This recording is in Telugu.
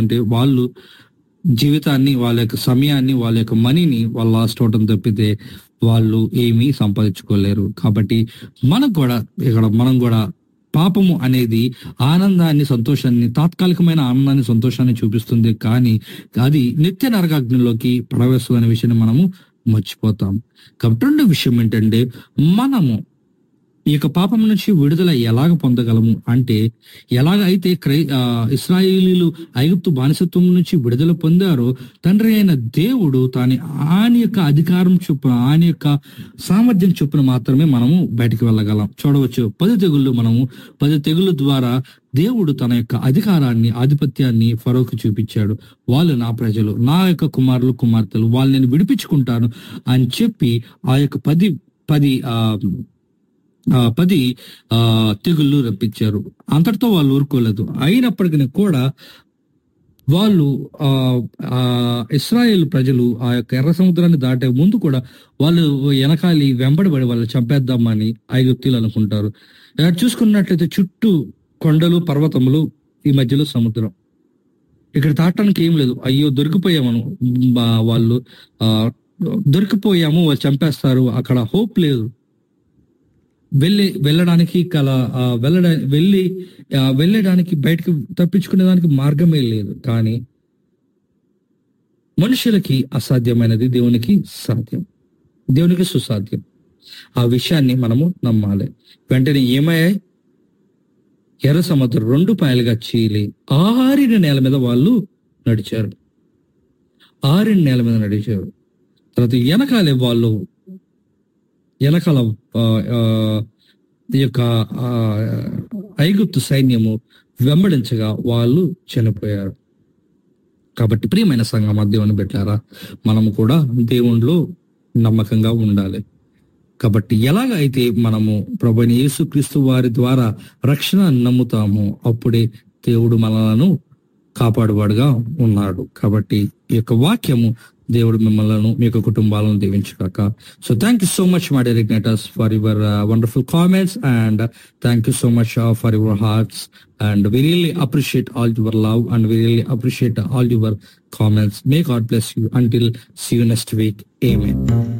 జరుగుతుందంటే వాళ్ళు జీవితాన్ని వాళ్ళ యొక్క సమయాన్ని వాళ్ళ యొక్క మనీని వాళ్ళు లాస్ట్ అవడం తప్పితే వాళ్ళు ఏమీ సంపాదించుకోలేరు కాబట్టి మనకు కూడా ఇక్కడ మనం కూడా పాపము అనేది ఆనందాన్ని సంతోషాన్ని తాత్కాలికమైన ఆనందాన్ని సంతోషాన్ని చూపిస్తుంది కానీ అది నిత్య నరకాగ్నిలోకి ప్రవేశం అనే విషయాన్ని మనము మర్చిపోతాం కాబట్టి రెండో విషయం ఏంటంటే మనము ఈ యొక్క పాపం నుంచి విడుదల ఎలాగ పొందగలము అంటే ఎలాగ అయితే క్రై ఆ, ఇస్రాయేలీలు ఐగుప్తు బానిసత్వం నుంచి విడుదల పొందారో తండ్రి అయిన దేవుడు తాని ఆయన యొక్క అధికారం చొప్పున ఆయన యొక్క సామర్థ్యం చొప్పున మాత్రమే మనము బయటికి వెళ్ళగలం చూడవచ్చు పది తెగుళ్ళు మనము పది తెగుళ్ళ ద్వారా దేవుడు తన యొక్క అధికారాన్ని ఆధిపత్యాన్ని ఫరోకు చూపించాడు వాళ్ళు నా ప్రజలు నా యొక్క కుమారులు కుమార్తెలు వాళ్ళు నేను విడిపించుకుంటాను అని చెప్పి ఆ యొక్క పది పది ఆ ఆ, పది ఆ తెగుళ్ళు రప్పించారు అంతటితో వాళ్ళు ఊరుకోలేదు అయినప్పటికీ కూడా వాళ్ళు ఆ ఆ ఇస్రాయేల్ ప్రజలు ఆ యొక్క ఎర్ర సముద్రాన్ని దాటే ముందు కూడా వాళ్ళు వెనకాలి వెంబడబడి వాళ్ళు చంపేద్దామని ఐగుప్తీలు అనుకుంటారు ఇక్కడ చూసుకున్నట్లయితే చుట్టూ కొండలు పర్వతములు ఈ మధ్యలో సముద్రం ఇక్కడ దాటడానికి ఏం లేదు అయ్యో దొరికిపోయామను బా- వాళ్ళు ఆ దొరికిపోయాము వాళ్ళు చంపేస్తారు అక్కడ హోప్ లేదు వెళ్ళి వెళ్ళడానికి కల ఆ, వెళ్ళడా వెళ్ళి ఆ, వెళ్ళడానికి బయటకు తప్పించుకునే దానికి మార్గమే లేదు కానీ మనుషులకి అసాధ్యమైనది దేవునికి సాధ్యం దేవునికి సుసాధ్యం ఆ విషయాన్ని మనము నమ్మాలి వెంటనే ఏమయ్యాయి ఎర్ర సముద్రం రెండు పాయలుగా చీలి ఆరిన నేల మీద వాళ్ళు నడిచారు ఆరిన నేల మీద నడిచారు తర్వాత వెనకాలే వాళ్ళు వెనకాల ఆ, ఆ, ఈ యొక్క ఆ, ఐగుప్తు సైన్యము వెంబడించగా వాళ్ళు చనిపోయారు కాబట్టి ప్రియమైన సంఘం దేవుని పెట్టారా మనము కూడా దేవునిలో నమ్మకంగా ఉండాలి కాబట్టి ఎలాగ అయితే మనము ప్రభుని యేసుక్రీస్తు వారి ద్వారా రక్షణ నమ్ముతామో అప్పుడే దేవుడు మనలను కాపాడువాడుగా ఉన్నాడు కాబట్టి ఈ యొక్క వాక్యము దేవుడు మిమ్మల్ని మీ యొక్క కుటుంబాలను దీవించుగాక so thank you so much my directors for your wonderful comments and thank you so much for your hearts and we really appreciate all your love and we really appreciate all your comments may God bless you until see you next week ఏమే